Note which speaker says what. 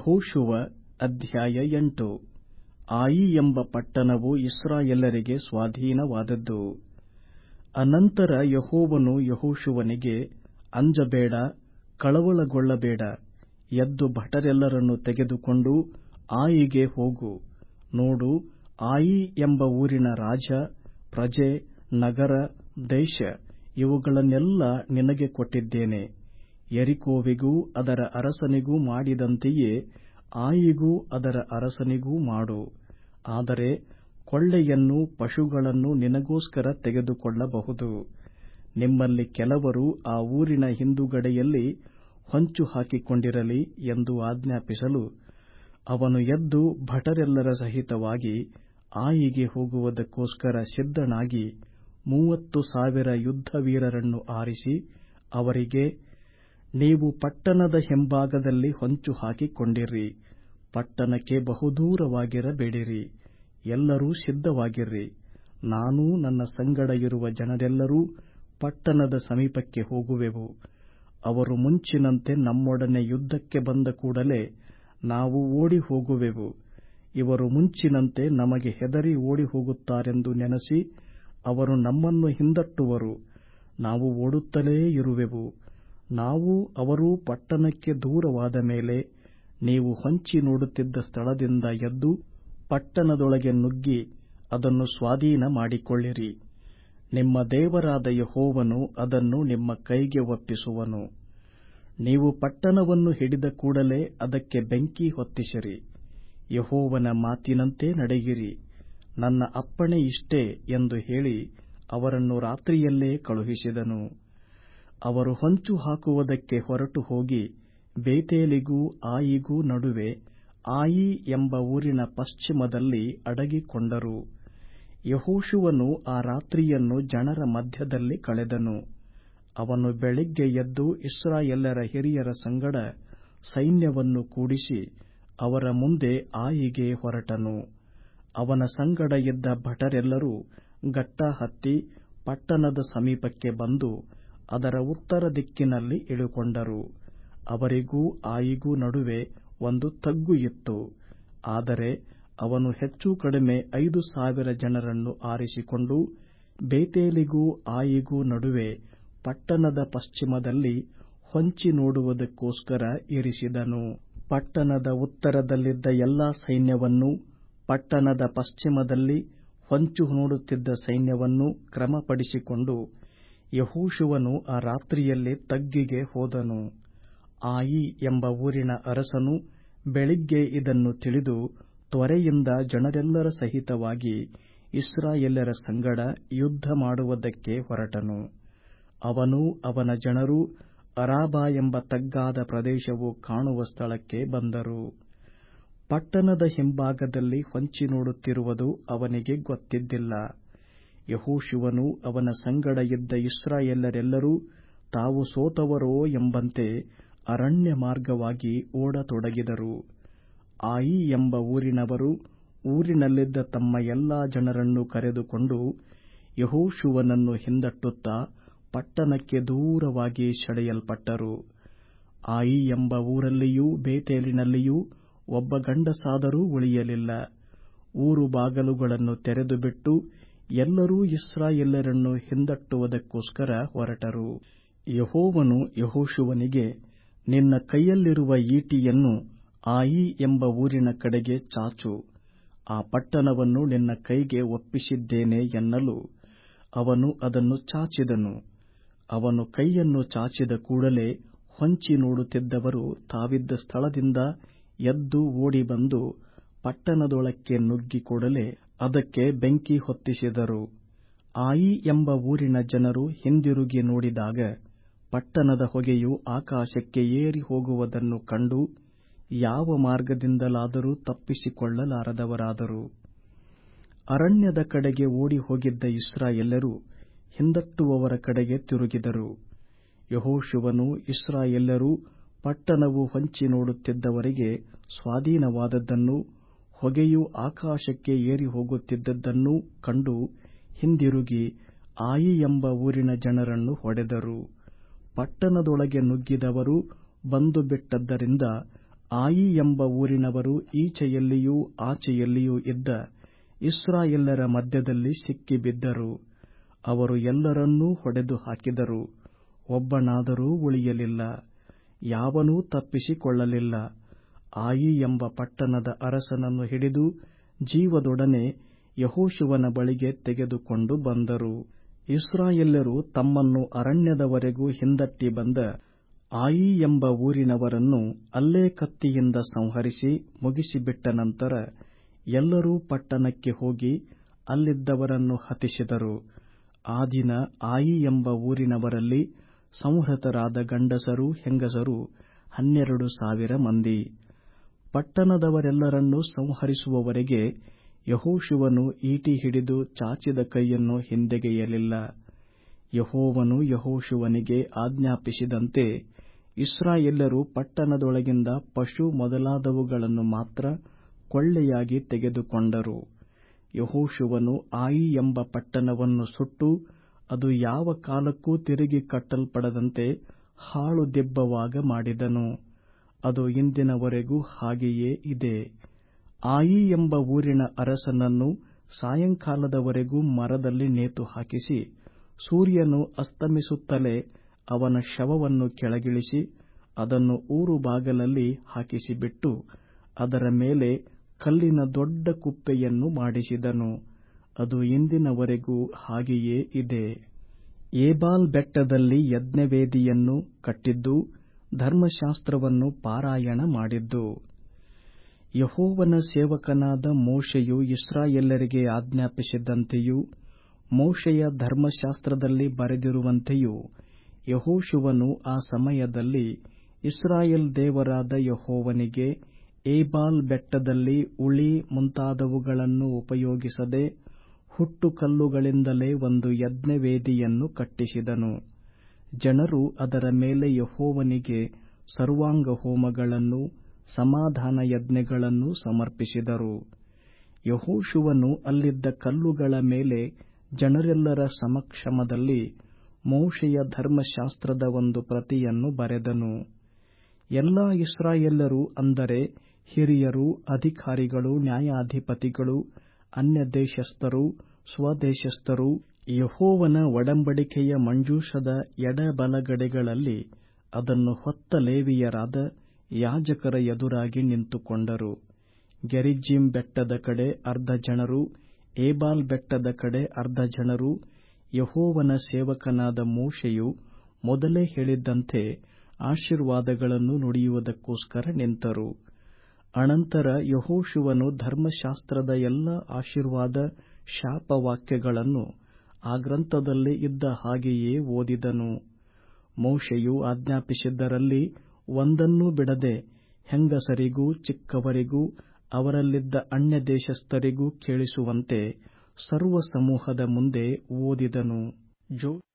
Speaker 1: ಯೆಹೋಶುವ ಅಧ್ಯಾಯ ಎಂಟು ಆಯಿ ಎಂಬ ಪಟ್ಟಣವು ಇಸ್ರಾಯೇಲರಿಗೆ ಸ್ವಾಧೀನವಾದದ್ದು ಅನಂತರ ಯೆಹೋವನು ಯೆಹೋಶುವನಿಗೆ ಅಂಜಬೇಡ ಕಳವಳಗೊಳ್ಳಬೇಡ ಎದ್ದು ಭಟರೆಲ್ಲರನ್ನು ತೆಗೆದುಕೊಂಡು ಆಯಿಗೆ ಹೋಗು ನೋಡು ಆಯಿ ಎಂಬ ಊರಿನ ರಾಜ ಪ್ರಜೆ ನಗರ ದೇಶ ಇವುಗಳನ್ನೆಲ್ಲ ನಿನಗೆ ಕೊಟ್ಟಿದ್ದೇನೆ ಯೆರಿಕೋವಿಗೂ ಅದರ ಅರಸನಿಗೂ ಮಾಡಿದಂತೆಯೇ ಆಯಿಗೂ ಅದರ ಅರಸನಿಗೂ ಮಾಡು ಆದರೆ ಕೊಳ್ಳೆಯನ್ನೂ ಪಶುಗಳನ್ನೂ ನಿನಗೋಸ್ಕರ ತೆಗೆದುಕೊಳ್ಳಬಹುದು ನಿಮ್ಮಲ್ಲಿ ಕೆಲವರು ಆ ಊರಿನ ಹಿಂದುಗಡೆಯಲ್ಲಿ ಹೊಂಚು ಹಾಕಿಕೊಂಡಿರಲಿ ಎಂದು ಆಜ್ಞಾಪಿಸಲು ಅವನು ಎದ್ದು ಭಟರೆಲ್ಲರ ಸಹಿತವಾಗಿ ಆಯಿಗೆ ಹೋಗುವುದಕ್ಕೋಸ್ಕರ ಸಿದ್ಧನಾಗಿ ಮೂವತ್ತು ಸಾವಿರ ಯುದ್ಧವೀರರನ್ನು ಆರಿಸಿ ಅವರಿಗೆ ನೀವು ಪಟ್ಟಣದ ಹಿಂಭಾಗದಲ್ಲಿ ಹೊಂಚು ಹಾಕಿಕೊಂಡಿರಿ ಪಟ್ಟಣಕ್ಕೆ ಬಹುದೂರವಾಗಿರಬೇಡಿರಿ ಎಲ್ಲರೂ ಸಿದ್ಧವಾಗಿರ್ರಿ ನಾನೂ ನನ್ನ ಸಂಗಡ ಇರುವ ಜನರೆಲ್ಲರೂ ಪಟ್ಟಣದ ಸಮೀಪಕ್ಕೆ ಹೋಗುವೆವು ಅವರು ಮುಂಚಿನಂತೆ ನಮ್ಮೊಡನೆ ಯುದ್ಧಕ್ಕೆ ಬಂದ ಕೂಡಲೇ ನಾವು ಓಡಿ ಹೋಗುವೆವು ಇವರು ಮುಂಚಿನಂತೆ ನಮಗೆ ಹೆದರಿ ಓಡಿ ಹೋಗುತ್ತಾರೆಂದು ನೆನಸಿ ಅವರು ನಮ್ಮನ್ನು ಹಿಂದಟ್ಟುವರು ನಾವು ಓಡುತ್ತಲೇ ಇರುವೆವು ನಾವು ಅವರೂ ಪಟ್ಟಣಕ್ಕೆ ದೂರವಾದ ಮೇಲೆ ನೀವು ಹೊಂಚಿ ನೋಡುತ್ತಿದ್ದ ಸ್ಥಳದಿಂದ ಎದ್ದು ಪಟ್ಟಣದೊಳಗೆ ನುಗ್ಗಿ ಅದನ್ನು ಸ್ವಾಧೀನ ಮಾಡಿಕೊಳ್ಳಿರಿ ನಿಮ್ಮ ದೇವರಾದ ಯೆಹೋವನು ಅದನ್ನು ನಿಮ್ಮ ಕೈಗೆ ಒಪ್ಪಿಸುವನು ನೀವು ಪಟ್ಟಣವನ್ನು ಹಿಡಿದ ಕೂಡಲೇ ಅದಕ್ಕೆ ಬೆಂಕಿ ಹೊತ್ತಿಸಿರಿ ಯೆಹೋವನ ಮಾತಿನಂತೆ ನಡೆಯಿರಿ ನನ್ನ ಅಪ್ಪಣೆ ಇಷ್ಟೇ ಎಂದು ಹೇಳಿ ಅವರನ್ನು ರಾತ್ರಿಯಲ್ಲೇ ಕಳುಹಿಸಿದನು ಅವರು ಹೊಂಚು ಹಾಕುವುದಕ್ಕೆ ಹೊರಟು ಹೋಗಿ ಬೇತೇಲಿಗೂ ಆಯಿಗೂ ನಡುವೆ ಆಯಿ ಎಂಬ ಊರಿನ ಪಶ್ಚಿಮದಲ್ಲಿ ಅಡಗಿಕೊಂಡರು ಯೆಹೋಶುವನು ಆ ರಾತ್ರಿಯನ್ನು ಜನರ ಮಧ್ಯದಲ್ಲಿ ಕಳೆದನು ಅವನು ಬೆಳಿಗ್ಗೆ ಎದ್ದು ಇಸ್ರಾಯೇಲರ ಹಿರಿಯರ ಸಂಗಡ ಸೈನ್ಯವನ್ನು ಕೂಡಿಸಿ ಅವರ ಮುಂದೆ ಆಯಿಗೆ ಹೊರಟನು ಅವನ ಸಂಗಡ ಇದ್ದ ಭಟರೆಲ್ಲರೂ ಗಟ್ಟಾ ಹತ್ತಿ ಪಟ್ಟಣದ ಸಮೀಪಕ್ಕೆ ಬಂದು ಅದರ ಉತ್ತರ ದಿಕ್ಕಿನಲ್ಲಿ ಇಳುಕೊಂಡರು ಅವರಿಗೂ ಆಯಿಗೂ ನಡುವೆ ಒಂದು ತಗ್ಗು ಇತ್ತು ಆದರೆ ಅವನು ಹೆಚ್ಚು ಕಡಿಮೆ ಐದು ಸಾವಿರ ಜನರನ್ನು ಆರಿಸಿಕೊಂಡು ಬೇತೇಲಿಗೂ ಆಯಿಗೂ ನಡುವೆ ಪಟ್ಟಣದ ಪಶ್ಚಿಮದಲ್ಲಿ ಹೊಂಚಿ ನೋಡುವುದಕ್ಕೋಸ್ಕರ ಇರಿಸಿದನು ಪಟ್ಟಣದ ಉತ್ತರದಲ್ಲಿದ್ದ ಎಲ್ಲಾ ಸೈನ್ಯವನ್ನೂ ಪಟ್ಟಣದ ಪಶ್ಚಿಮದಲ್ಲಿ ಹೊಂಚು ನೋಡುತ್ತಿದ್ದ ಸೈನ್ಯವನ್ನೂ ಕ್ರಮಪಡಿಸಿಕೊಂಡು ಯೆಹೋಶುವನು ಆ ರಾತ್ರಿಯಲ್ಲಿ ತಗ್ಗಿಗೆ ಹೋದನು ಆಯಿ ಎಂಬ ಊರಿನ ಅರಸನು ಬೆಳಿಗ್ಗೆ ಇದನ್ನು ತಿಳಿದು ತ್ವರೆಯಿಂದ ಜನರೆಲ್ಲರ ಸಹಿತವಾಗಿ ಇಸ್ರಾಯೇಲರ ಸಂಗಡ ಯುದ್ಧ ಮಾಡುವುದಕ್ಕೆ ಹೊರಟನು ಅವನೂ ಅವನ ಜನರೂ ಅರಾಬಾ ಎಂಬ ತಗ್ಗಾದ ಪ್ರದೇಶವು ಕಾಣುವ ಸ್ಥಳಕ್ಕೆ ಬಂದರು ಪಟ್ಟಣದ ಹಿಂಭಾಗದಲ್ಲಿ ಹೊಂಚಿ ನೋಡುತ್ತಿರುವುದು ಅವನಿಗೆ ಗೊತ್ತಿದ್ದಿಲ್ಲ ಯೆಹೋಶುವನು ಅವನ ಸಂಗಡ ಇದ್ದ ಇಸ್ರಾಯೇಲರೆಲ್ಲರೂ ತಾವು ಸೋತವರೋ ಎಂಬಂತೆ ಅರಣ್ಯ ಮಾರ್ಗವಾಗಿ ಓಡತೊಡಗಿದರು ಆಯಿ ಎಂಬ ಊರಿನವರು ಊರಿನಲ್ಲಿದ್ದ ತಮ್ಮ ಎಲ್ಲಾ ಜನರನ್ನು ಕರೆದುಕೊಂಡು ಯೆಹೋಶುವನನ್ನು ಹಿಂದಟ್ಟುತ್ತಾ ಪಟ್ಟಣಕ್ಕೆ ದೂರವಾಗಿ ಸೆಳೆಯಲ್ಪಟ್ಟರು ಆಯಿ ಎಂಬ ಊರಲ್ಲಿಯೂ ಬೇತೇಲಿನಲ್ಲಿಯೂ ಒಬ್ಬ ಗಂಡಸಾದರೂ ಉಳಿಯಲಿಲ್ಲ ಊರು ಬಾಗಲುಗಳನ್ನು ತೆರೆದುಬಿಟ್ಟು ಎಲ್ಲರೂ ಇಸ್ರಾಯೇಲರನ್ನು ಹಿಂದಟ್ಟುವುದಕ್ಕೋಸ್ಕರ ಹೊರಟರು ಯೆಹೋವನು ಯೆಹೋಶುವನಿಗೆ ನಿನ್ನ ಕೈಯಲ್ಲಿರುವ ಈಟಿಯನ್ನು ಆಯಿ ಎಂಬ ಊರಿನ ಕಡೆಗೆ ಚಾಚು ಆ ಪಟ್ಟಣವನ್ನು ನಿನ್ನ ಕೈಗೆ ಒಪ್ಪಿಸಿದ್ದೇನೆ ಎನ್ನಲು ಅವನು ಅದನ್ನು ಚಾಚಿದನು ಅವನು ಕೈಯನ್ನು ಚಾಚಿದ ಕೂಡಲೇ ಹೊಂಚಿ ನೋಡುತ್ತಿದ್ದವರು ತಾವಿದ್ದ ಸ್ಥಳದಿಂದ ಎದ್ದು ಓಡಿ ಬಂದು ಪಟ್ಟಣದೊಳಕ್ಕೆ ನುಗ್ಗಿ ಕೂಡಲೇ ಅದಕ್ಕೆ ಬೆಂಕಿ ಹೊತ್ತಿಸಿದರು ಆಯಿ ಎಂಬ ಊರಿನ ಜನರು ಹಿಂದಿರುಗಿ ನೋಡಿದಾಗ ಪಟ್ಟಣದ ಹೊಗೆಯು ಆಕಾಶಕ್ಕೆ ಏರಿ ಹೋಗುವುದನ್ನು ಕಂಡು ಯಾವ ಮಾರ್ಗದಿಂದಲಾದರೂ ತಪ್ಪಿಸಿಕೊಳ್ಳಲಾರದವರಾದರು ಅರಣ್ಯದ ಕಡೆಗೆ ಓಡಿ ಹೋಗಿದ್ದ ಇಸ್ರಾಯೇಲರು ಹಿಂದಟ್ಟುವವರ ಕಡೆಗೆ ತಿರುಗಿದರು ಯೆಹೋಶುವನು ಇಸ್ರಾಯೇಲರೂ ಪಟ್ಟಣವು ಹೊಂಚಿ ನೋಡುತ್ತಿದ್ದವರಿಗೆ ಸ್ವಾಧೀನವಾದದ್ದನ್ನೂ ಹೊಗೆಯು ಆಕಾಶಕ್ಕೆ ಏರಿ ಹೋಗುತ್ತಿದ್ದದ್ದನ್ನೂ ಕಂಡು ಹಿಂದಿರುಗಿ ಆಯಿ ಎಂಬ ಊರಿನ ಜನರನ್ನು ಹೊಡೆದರು ಪಟ್ಟಣದೊಳಗೆ ನುಗ್ಗಿದವರು ಬಂದು ಬಿಟ್ಟದ್ದರಿಂದ ಆಯಿ ಎಂಬ ಊರಿನವರು ಈಚೆಯಲ್ಲಿಯೂ ಆಚೆಯಲ್ಲಿಯೂ ಇದ್ದ ಇಸ್ರಾಯೇಲ್ಯರ ಮಧ್ಯದಲ್ಲಿ ಸಿಕ್ಕಿಬಿದ್ದರು ಅವರು ಎಲ್ಲರನ್ನೂ ಹೊಡೆದು ಹಾಕಿದರು ಒಬ್ಬನಾದರೂ ಉಳಿಯಲಿಲ್ಲ ಯಾವನೂ ತಪ್ಪಿಸಿಕೊಳ್ಳಲಿಲ್ಲ ಆಯಿ ಎಂಬ ಪಟ್ಟಣದ ಅರಸನನ್ನು ಹಿಡಿದು ಜೀವದೊಡನೆ ಯಹೋಶುವನ ಬಳಿಗೆ ತೆಗೆದುಕೊಂಡು ಬಂದರು ಇಸ್ರಾಯೇಲ್ಯರು ತಮ್ಮನ್ನು ಅರಣ್ಯದವರೆಗೂ ಹಿಂದಟ್ಟಿ ಬಂದ ಆಯಿ ಎಂಬ ಊರಿನವರನ್ನು ಅಲ್ಲೇ ಕತ್ತಿಯಿಂದ ಸಂಹರಿಸಿ ಮುಗಿಸಿಬಿಟ್ಟ ನಂತರ ಎಲ್ಲರೂ ಪಟ್ಟಣಕ್ಕೆ ಹೋಗಿ ಅಲ್ಲಿದ್ದವರನ್ನು ಹತಿಸಿದರು ಆ ದಿನ ಆಯಿ ಎಂಬ ಊರಿನವರಲ್ಲಿ ಸಂಹೃತರಾದ ಗಂಡಸರೂ ಹೆಂಗಸರೂ ಹನ್ನೆರಡು ಸಾವಿರ ಮಂದಿ ಪಟ್ಟಣದವರೆಲ್ಲರನ್ನೂ ಸಂಹರಿಸುವವರೆಗೆ ಯಹೋಶುವನು ಈಟಿ ಹಿಡಿದು ಚಾಚಿದ ಕೈಯನ್ನು ಹಿಂದೆಗೆಯಲಿಲ್ಲ ಯಹೋವನು ಯಹೋಶುವನಿಗೆ ಆಜ್ಞಾಪಿಸಿದಂತೆ ಇಸ್ರಾಯೇಲ್ಯರು ಪಟ್ಟಣದೊಳಗಿಂದ ಪಶು ಮೊದಲಾದವುಗಳನ್ನು ಮಾತ್ರ ಕೊಳ್ಳೆಯಾಗಿ ತೆಗೆದುಕೊಂಡರು ಯಹೋಶುವನು ಆಯಿ ಎಂಬ ಪಟ್ಟಣವನ್ನು ಸುಟ್ಟು ಅದು ಯಾವ ಕಾಲಕ್ಕೂ ತಿರುಗಿ ಕಟ್ಟಲ್ಪಡದಂತೆ ಹಾಳು ದಿಬ್ಬವಾಗ ಮಾಡಿದನು ಅದು ಇಂದಿನವರೆಗೂ ಹಾಗೆಯೇ ಇದೆ ಆಯಿ ಎಂಬ ಊರಿನ ಅರಸನನ್ನು ಸಾಯಂಕಾಲದವರೆಗೂ ಮರದಲ್ಲಿ ನೇತು ಹಾಕಿಸಿ ಸೂರ್ಯನು ಅಸ್ತಮಿಸುತ್ತಲೇ ಅವನ ಶವವನ್ನು ಕೆಳಗಿಳಿಸಿ ಅದನ್ನು ಊರು ಬಾಗಲಲ್ಲಿ ಹಾಕಿಸಿಬಿಟ್ಟು ಅದರ ಮೇಲೆ ಕಲ್ಲಿನ ದೊಡ್ಡ ಕುಪ್ಪೆಯನ್ನು ಮಾಡಿಸಿದನು ಅದು ಇಂದಿನವರೆಗೂ ಹಾಗೆಯೇ ಇದೆ ಏಬಾಲ್ ಬೆಟ್ಟದಲ್ಲಿ ಯಜ್ಞವೇದಿಯನ್ನು ಕಟ್ಟಿದ್ದು ಧರ್ಮಶಾಸ್ತ್ರವನ್ನು ಪಾರಾಯಣ ಮಾಡಿದ್ದು ಯಹೋವನ ಸೇವಕನಾದ ಮೋಶೆಯು ಇಸ್ರಾಯೇಲ್ಯರಿಗೆ ಆಜ್ಞಾಪಿಸಿದಂತೆಯೂ ಮೋಶೆಯ ಧರ್ಮಶಾಸ್ತ್ರದಲ್ಲಿ ಬರೆದಿರುವಂತೆಯೂ ಯಹೋಶುವನು ಆ ಸಮಯದಲ್ಲಿ ಇಸ್ರಾಯೇಲ್ ದೇವರಾದ ಯಹೋವನಿಗೆ ಏಬಾಲ್ ಬೆಟ್ಟದಲ್ಲಿ ಉಳಿ ಮುಂತಾದವುಗಳನ್ನು ಉಪಯೋಗಿಸದೆ ಹುಟ್ಟುಕಲ್ಲುಗಳಿಂದಲೇ ಒಂದು ಯಜ್ಞವೇದಿಯನ್ನು ಕಟ್ಟಿಸಿದನು ಜನರು ಅದರ ಮೇಲೆ ಯಹೋವನಿಗೆ ಸರ್ವಾಂಗಹೋಮಗಳನ್ನೂ ಸಮಾಧಾನ ಯಜ್ಞಗಳನ್ನೂ ಸಮರ್ಪಿಸಿದರು ಯಹೋಶುವನು ಅಲ್ಲಿದ್ದ ಕಲ್ಲುಗಳ ಮೇಲೆ ಜನರೆಲ್ಲರ ಸಮಕ್ಷಮದಲ್ಲಿ ಮೋಶೆಯ ಧರ್ಮಶಾಸ್ತ್ರದ ಒಂದು ಪ್ರತಿಯನ್ನು ಬರೆದನು ಎಲ್ಲಾ ಇಸ್ರಾಯೇಲ್ಯರು ಅಂದರೆ ಹಿರಿಯರು ಅಧಿಕಾರಿಗಳು ನ್ಯಾಯಾಧಿಪತಿಗಳು ಅನ್ಯದೇಶಸ್ಥರು ಸ್ವದೇಶಸ್ಥರು ಯಹೋವನ ಒಡಂಬಡಿಕೆಯ ಮಂಜೂಷದ ಎಡಬಲಗಡೆಗಳಲ್ಲಿ ಅದನ್ನು ಹೊತ್ತ ಲೇವಿಯರಾದ ಯಾಜಕರ ಎದುರಾಗಿ ನಿಂತುಕೊಂಡರು ಗೆರಿಜ್ಜೀಮ್ ಬೆಟ್ಟದ ಕಡೆ ಅರ್ಧ ಜನರು ಏಬಾಲ್ ಬೆಟ್ಟದ ಕಡೆ ಅರ್ಧ ಜನರು ಯಹೋವನ ಸೇವಕನಾದ ಮೋಶೆಯು ಮೊದಲೇ ಹೇಳಿದ್ದಂತೆ ಆಶೀರ್ವಾದಗಳನ್ನು ನುಡಿಯುವುದಕ್ಕೋಸ್ಕರ ನಿಂತರು ಅನಂತರ ಯಹೋಶುವನು ಧರ್ಮಶಾಸ್ತ್ರದ ಎಲ್ಲ ಆಶೀರ್ವಾದ ಶಾಪವಾಕ್ಯಗಳನ್ನು ಆ ಗ್ರಂಥದಲ್ಲಿ ಇದ್ದ ಹಾಗೆಯೇ ಓದಿದನು ಮೋಶೆಯು ಆಜ್ಞಾಪಿಸಿದ್ದರಲ್ಲಿ ಒಂದನ್ನೂ ಬಿಡದೆ ಹೆಂಗಸರಿಗೂ ಚಿಕ್ಕವರಿಗೂ ಅವರಲ್ಲಿದ್ದ ಅನ್ಯದೇಶಸ್ಥರಿಗೂ ಕೇಳಿಸುವಂತೆ ಸರ್ವಸಮೂಹದ ಮುಂದೆ ಓದಿದನು